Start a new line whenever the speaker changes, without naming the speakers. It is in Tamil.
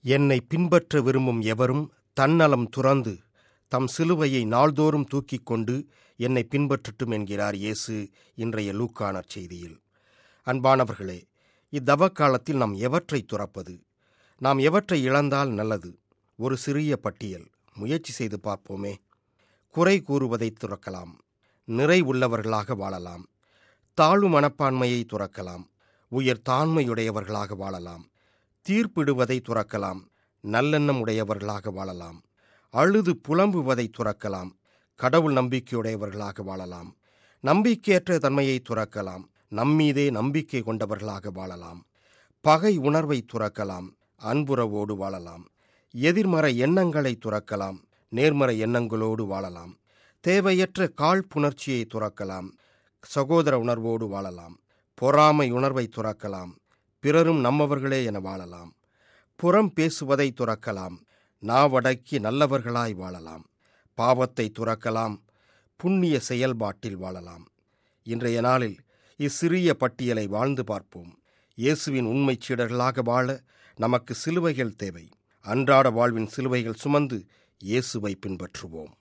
என்னை பின்பற்ற விரும்பும் எவரும் தன்னலம் துறந்து தம் சிலுவையை நாள்தோறும் தூக்கிக் கொண்டு என்னை பின்பற்றட்டும் என்கிறார் இயேசு இன்றைய லூக்கானர் செய்தியில் அன்பானவர்களே இத்தவ காலத்தில் நாம் எவற்றை துறப்பது நாம் எவற்றை இழந்தால் நல்லது ஒரு சிறிய பட்டியல் முயற்சி செய்து பார்ப்போமே குறை கூறுவதை துறக்கலாம் நிறை உள்ளவர்களாக வாழலாம் தாழ்வு மனப்பான்மையை துறக்கலாம் உயர் தாண்மையுடையவர்களாக வாழலாம் தீர்ப்பிடுவதை துறக்கலாம் நல்லெண்ணம் உடையவர்களாக வாழலாம் அழுது புலம்புவதை துறக்கலாம் கடவுள் நம்பிக்கையுடையவர்களாக வாழலாம் நம்பிக்கையற்ற தன்மையை துறக்கலாம் நம்மீதே நம்பிக்கை கொண்டவர்களாக வாழலாம் பகை உணர்வை துறக்கலாம் அன்புறவோடு வாழலாம் எதிர்மறை எண்ணங்களை துறக்கலாம் நேர்மறை எண்ணங்களோடு வாழலாம் தேவையற்ற காழ்ப்புணர்ச்சியை துறக்கலாம் சகோதர உணர்வோடு வாழலாம் பொறாமை உணர்வை துறக்கலாம் பிறரும் நம்மவர்களே என வாழலாம் புறம் பேசுவதை துறக்கலாம் நாவடக்கி நல்லவர்களாய் வாழலாம் பாவத்தை துறக்கலாம் புண்ணிய செயல்பாட்டில் வாழலாம் இன்றைய நாளில் இச்சிறிய பட்டியலை வாழ்ந்து பார்ப்போம் இயேசுவின் உண்மைச் சீடர்களாக வாழ நமக்கு சிலுவைகள் தேவை அன்றாட வாழ்வின் சிலுவைகள் சுமந்து இயேசுவை பின்பற்றுவோம்